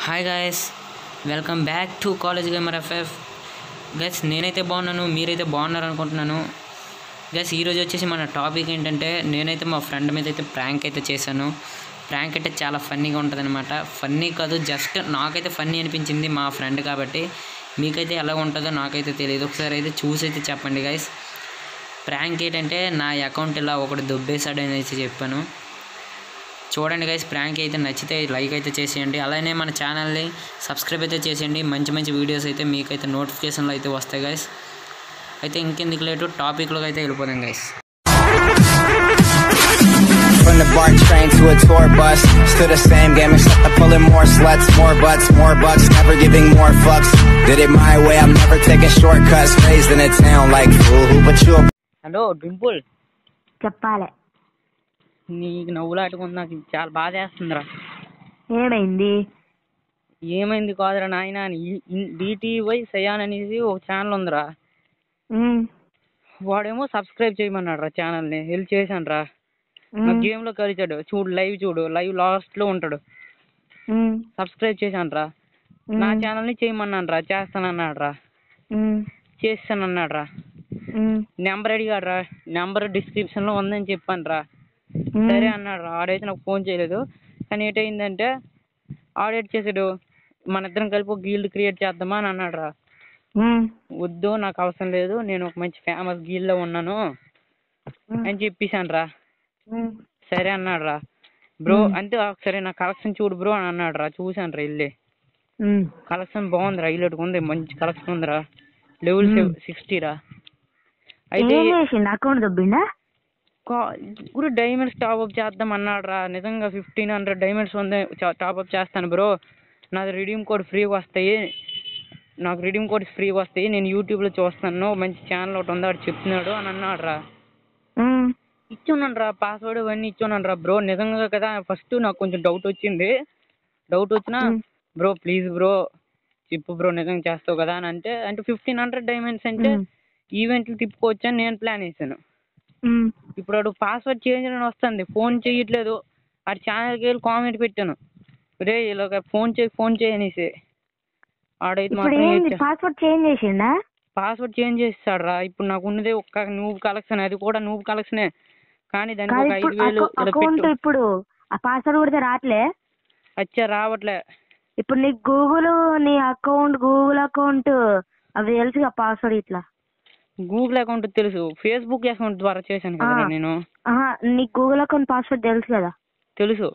Hi guys welcome back to college gamer FF guys నేనైతే బాగున్నాను మీరైతే బాగున్నారు అనుకుంటున్నాను గైస్ ఈరోజు వచ్చేసి మన టాపిక్ ఏంటంటే నేనైతే మా ఫ్రెండ్ మీద అయితే ప్రాంక్ అయితే చేశాను ప్రాంక్ అయితే చాలా ఫన్నీగా ఉంటుంది అనమాట ఫన్నీ కాదు జస్ట్ నాకైతే ఫన్నీ అనిపించింది మా ఫ్రెండ్ కాబట్టి మీకైతే ఎలా ఉంటుందో నాకైతే తెలియదు ఒకసారి అయితే చూసి అయితే చెప్పండి గైస్ ప్రాంక్ ఏంటంటే నా అకౌంట్ ఇలా ఒకటి దుబ్బేశాడు అనేసి చెప్పాను చూడండి గైస్ ప్రాంక్ అయితే నచ్చితే లైక్ అయితే చేసేయండి అలానే మన ఛానల్ని సబ్స్క్రైబ్ అయితే చేసేయండి మంచి మంచి వీడియోస్ అయితే మీకైతే నోటిఫికేషన్లు అయితే వస్తాయి గైస్ అయితే ఇంకెందుకు లేటు టాపిక్లోకి అయితే వెళ్ళిపోదాం guys From the BART train to a tour bus Still the same game except I'm pulling more sluts More butts, more bucks, never giving more fucks Did it my way, I'm never taking shortcuts Raised in a town like fool, who but you a hello Dimple చెప్పాలి నీకు నవ్వులాటుకుంది నాకు చాలా బాధ వేస్తుందిరా ఏమైంది ఏమైంది కాదురా నాయన డిటీవై సయాన్ అనేసి ఒక ఛానల్ ఉందిరా ఉమ్, వాడేమో సబ్స్క్రైబ్ చేయమన్నాడు రా ఛానల్ని వెళ్ళి చేశాను రా నా ఉమ్, గేమ్లో కలిచాడు చూడు లైవ్ చూడు లైవ్ లాస్ట్లో ఉంటాడు ఉమ్, సబ్స్క్రైబ్ చేశాను రా నా ఉమ్, ఛానల్ని చేయమన్నాను రా చేస్తానన్నాడు రా ఉమ్, చేస్తానన్నాడు రా ఉమ్, నెంబర్ అడిగాడు రా నెంబర్ డిస్క్రిప్షన్లో ఉందని చెప్పాను రా ఉమ్, సరే అన్నాడు రా ఆడైతే నాకు ఫోన్ చేయలేదు కానీ ఏటైందంటే ఆడేట్ చేసాడు మన ఇద్దరం కలిపి ఒక గీల్డ్ క్రియేట్ చేద్దామా అని అన్నాడు రా ఉమ్, వద్దు నాకు అవసరం లేదు నేను ఒక మంచి ఫేమస్ గీల్లో ఉన్నాను ఉమ్, అని చెప్పేశాను రా ఉమ్, సరే అన్నాడు రా బ్రో మ్మ్. అంతే సరే నా కలెక్షన్ చూడు బ్రో అని అన్నాడు రా చూశాను రా వెళ్ళి ఉమ్, కలెక్షన్ బాగుంది రా హైలైట్ ఉంది మంచి కలెక్షన్ ఉందిరా లెవెల్ మ్మ్. సిక్స్టీ రా అయితే ఏం చేసిండు అకౌంట్ దొబ్బిండా ఇప్పుడు డైమండ్స్ టాప్అప్ చేద్దాం అన్నాడు రా నిజంగా ఫిఫ్టీన్ హండ్రెడ్ డైమండ్స్ ఉంది టాప్అప్ చేస్తాను బ్రో నాది రిడీమ్ కోడ్ ఫ్రీగా వస్తాయి నాకు రిడీమ్ కోడ్ ఫ్రీగా వస్తాయి నేను యూట్యూబ్లో చూస్తాను మంచి ఛానల్ ఒకటి ఉంది వాడు చెప్తున్నాడు అని అన్నాడు రా ఉమ్, ఇచ్చున్నాను రా పాస్వర్డ్ ఇవన్నీ ఇచ్చున్నాను రా బ్రో నిజంగా కదా ఫస్ట్ నాకు కొంచెం డౌట్ వచ్చింది డౌట్ వచ్చినా మ్మ్. బ్రో ప్లీజ్ బ్రో చెప్పు బ్రో నిజంగా చేస్తావు కదా అని అంటే అంటే ఫిఫ్టీన్ హండ్రెడ్ డైమండ్స్ అంటే మ్మ్. ఈవెంట్లు తిప్పుకోవచ్చు అని నేను ప్లాన్ వేసాను ఉమ్, ఇప్పుడు వాడు పాస్వర్డ్ చేంజ్ అని వస్తుంది ఫోన్ చేయట్లేదు ఆ ఛానల్కి వెళ్ళి కామెంట్ పెట్టాను రే ఇలాగ ఫోన్ చేయి ఫోన్ చేయి అనేసి ఆడైతే ఇప్పుడు మాత్రం ఏంది పాస్వర్డ్ చేంజ్ చేసిండా పాస్వర్డ్ చేంజ్ చేస్తాడు రా ఇప్పుడు నాకు ఉన్నదే ఒక్క నూబ్ కలెక్షన్ అది కూడా నూబ్ కలెక్షనే కానీ దానికి కాదు ఒక ఐదు ఇప్పుడు వేలు ఇలా అకౌంట్ పెట్టు ఇప్పుడు ఆ పాస్వర్డ్ కొడితే రావట్లే అచ్చా రావట్లే ఇప్పుడు నీ గూగుల్ నీ అకౌంట్ గూగుల్ అకౌంట్ అవి తెలుసుగా పాస్వర్డ్ ఇట్లా గూగుల్ అకౌంట్ తెలుసు ఫేస్బుక్ అకౌంట్ ద్వారా చేశాను కదా ఆ. నేను ఆహా నీ గూగుల్ అకౌంట్ పాస్వర్డ్ తెలుసు కదా తెలుసు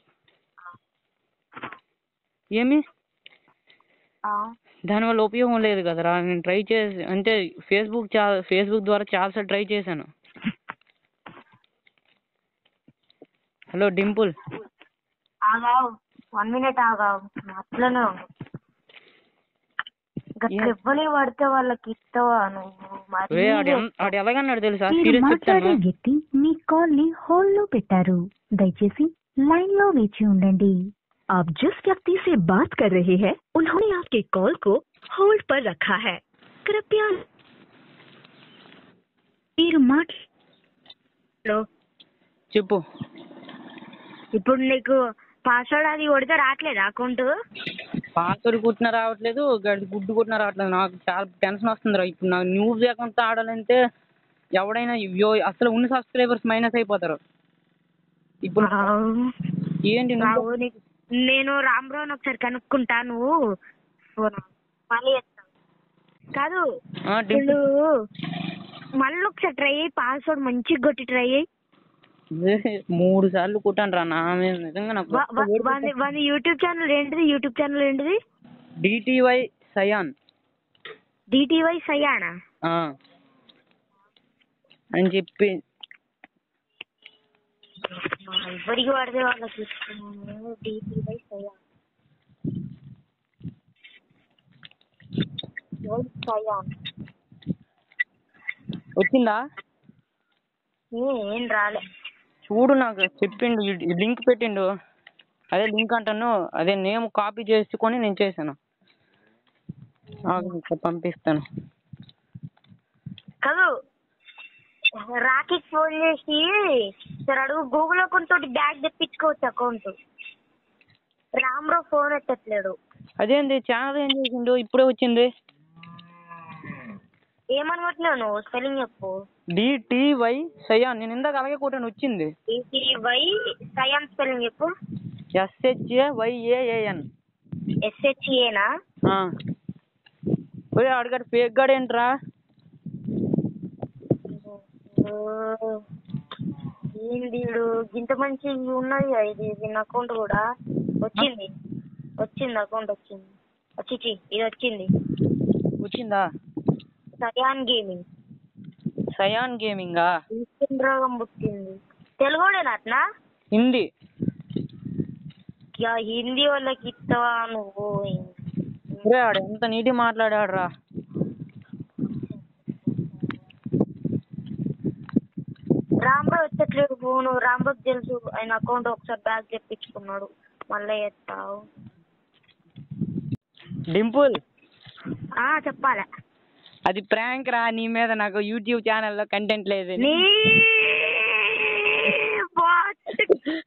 ఏమి దానివల్ల ఉపయోగం లేదు కదరా నేను ట్రై చేసి అంటే ఫేస్బుక్ చా ఫేస్బుక్ ద్వారా చాలాసార్లు ట్రై చేశాను హలో డింపుల్ ఆగావు వన్ మినిట్ ఆగావు అట్లనే ఉండు గట్ల ఏ- ఎవ్వని పడితే వాళ్ళకి ఇస్తావా నువ్వు మరీ రే ఆడు ఎం- ఆడు ఎలాగన్నాడు తెలుసా మీరు సీరియస్ మాట్లాడే చెప్తాను వ్యక్తి మీ కాల్ ని హోల్డ్ లో పెట్టారు దయచేసి लाइन లో వేచి ఉండండి आप जिस व्यक्ति से बात कर रहे हैं उन्होंने आपके कॉल को होल्ड पर रखा है कृपया మీరు మాట్లా హలో చెప్పు ఇప్పుడు నీకు పాస్వర్డ్ అది కొడితే రావట్లేదు అకౌంట్ పాస్వర్డ్ కుట్టినా రావట్లేదు గడి గుడ్డు కుట్టినా రావట్లేదు నాకు చాలా టెన్షన్ వస్తుందిరా ఇప్పుడు నాకు న్యూస్ అకౌంట్ ఆడాలంటే ఎవడైనా యో అసలు ఉన్న సబ్స్క్రైబర్స్ మైనస్ అయిపోతారు ఇప్పుడు ఏంటి నువ్వు నేను రామ్రావు ఒకసారి కనుక్కుంటా నువ్వు ఫోన్ మళ్ళీ చేస్తాను కాదు ఆ, డింపుల్ ఇప్పుడు మళ్ళీ ఒకసారి ట్రై అయ్యి పాస్వర్డ్ మంచిగా కొట్టి ట్రై అయ్యి మూడు సార్లు కుట్టాను రా నా మీద నిజంగా నాకు వా- వా- వాని వాని యూట్యూబ్ ఛానల్ ఏంటిది యూట్యూబ్ ఛానల్ ఏంటిది డిటివై సయాన్ డిటివై సయానా ఆ. అని చెప్పి ఎవరికి పడితే వాళ్ళకి ఇస్తున్నాను డిటివై సయాన్ సయాన్ వచ్చిందా ఏం రాలే చూడు నాకు చెప్పిండు లింక్ పెట్టిండు అదే లింక్ అంటాను అదే నేమ్ కాపీ చేసుకొని నేను చేశాను ఆగు, ఇంకా పంపిస్తాను కాదు రాఖీకి ఫోన్ చేసి సరే అడుగు గూగుల్ అకౌంట్ తోటి బ్యాగ్ తెప్పించుకోవచ్చు అకౌంట్ రామ్రావు ఫోన్ ఎత్తట్లేడు అదేంది ఛానల్ ఏం చేసిండు ఇప్పుడే వచ్చింది ఏమని కొట్టినావు నువ్వు స్పెల్లింగ్ చెప్పు డిటివై సయాన్ నేను ఇందాక అలాగే కొట్టాను వచ్చింది వై సయాన్ స్పెల్లింగ్ చెప్పు ఎస్హెచ్ఏ వైఏఏఎన్ ఎస్హెచ్ఏనా పోయి అడిగాడు ఫేక్ గాడు ఏంట్రా ఏంది వీడు ఇంత మంచి ఉన్నది కదా ఇది దీని అకౌంట్ కూడా వచ్చింది వచ్చింది అకౌంట్ వచ్చింది వచ్చి ఇది వచ్చింది వచ్చిందా సయాన్ గేమింగ్ సయాన్ గేమింగా ఇన్స్టెంట్ రోగం పుట్టింది తెలుగుడేనా అట్నా హిందీ ఇక హిందీ వాళ్ళకి ఇస్తావా నువ్వు ఒరే ఆడు ఎంత నీటి మాట్లాడాడు రా రాంబాబు వచ్చట్లేడు ఫోను రాంబాబు తెలుసు ఆయన అకౌంట్ ఒకసారి బ్యాక్ తెప్పించుకున్నాడు మళ్ళీ ఎత్తావు డింపుల్ ఆ చెప్పాలా అది ప్రాంక్ రా నీ మీద నాకు యూట్యూబ్ ఛానల్లో కంటెంట్ లేదు నీ బాట్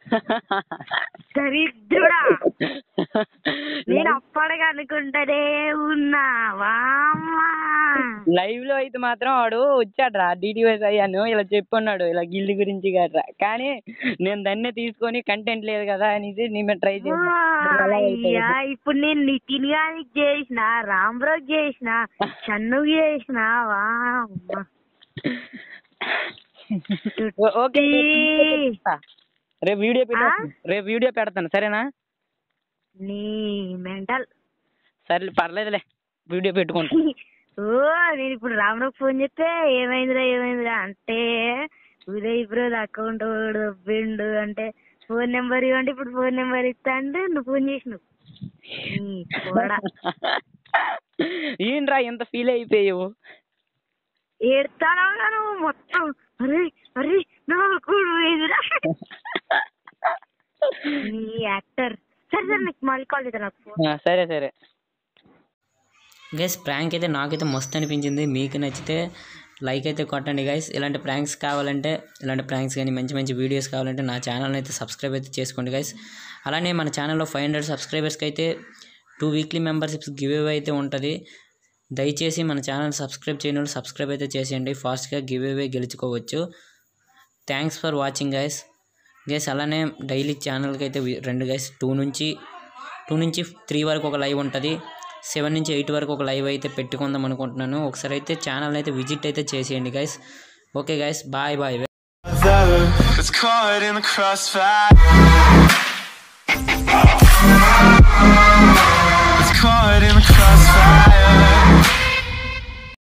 దరిద్రుడా నేను అప్పటికి అనుకుంటనే ఉన్నా వామ్మా లైవ్ లో అయితే మాత్రం వాడు వచ్చాడ్రా డిటివైస్ అయ్యాను ఇలా చెప్పున్నాడు ఇలా గిల్డ్ గురించి గట్రా కానీ నేను దాన్నే తీసుకొని కంటెంట్ లేదు కదా అనేసి నీ మీద ట్రై చేశాను అయ్యా ఇప్పుడు నేను నితిన్ గారికి చేసిన రాంబ్రోకి చేసిన చన్నుకి చేసిన వామ్మా ఓ- ఓకే ఈ. రేపు వీడియో ఆ? పెడతాను రేపు వీడియో పెడతాను సరేనా నీ మెంటల్ సరే పర్లేదులే వీడియో పెట్టుకుంటా ఓ నేను ఇప్పుడు రాముడికి ఫోన్ చేస్తే ఏమైందిరా ఏమైందిరా అంటే ఉదయ్ బ్రో అకౌంట్ దొబ్బిండు అంటే ఫోన్ నెంబర్ ఇవ్వండి ఇప్పుడు ఫోన్ నెంబర్ ఇస్తా అంటే నువ్వు ఫోన్ చేసినావు నీ పోడా. ఏంట్రా ఎంత ఫీల్ అయిపోయావు ఏడ్తానా నువ్వు మొత్తం అరే అరే నాకు పోయిందిరా నీ యాక్టర్ సరే సరే నీకు మళ్ళీ కాల్ చేస్తా నాకు ఫోన్ ఆ, సరే సరే గైస్ ప్రాంక్ అయితే నాకైతే మస్తు అనిపించింది మీకు నచ్చితే లైక్ అయితే కొట్టండి గైస్ ఇలాంటి ప్రాంక్స్ కావాలంటే ఇలాంటి ప్రాంక్స్ కానీ మంచి మంచి వీడియోస్ కావాలంటే నా ఛానల్ని అయితే సబ్స్క్రైబ్ అయితే చేసుకోండి గైస్ అలానే మన ఛానల్లో ఫైవ్ హండ్రెడ్ సబ్స్క్రైబర్స్కి అయితే two weekly memberships giveaway అయితే ఉంటుంది దయచేసి మన ఛానల్ సబ్స్క్రైబ్ చేయని వాళ్ళు సబ్స్క్రైబ్ అయితే చేసేయండి ఫాస్ట్గా గివ్ అవే గెలుచుకోవచ్చు thanks for watching guys guys అలానే డైలీ ఛానల్కి అయితే వి- రెండు గైస్ టూ నుంచి టూ నుంచి త్రీ వరకు ఒక లైవ్ ఉంటుంది సెవెన్ నుంచి ఎయిట్ వరకు ఒక లైవ్ అయితే పెట్టుకుందాం అనుకుంటున్నాను ఒకసారి అయితే ఛానల్ అయితే విజిట్ అయితే చేసేయండి guys okay guys bye bye It's caught in the crossfire. It's caught in the crossfire.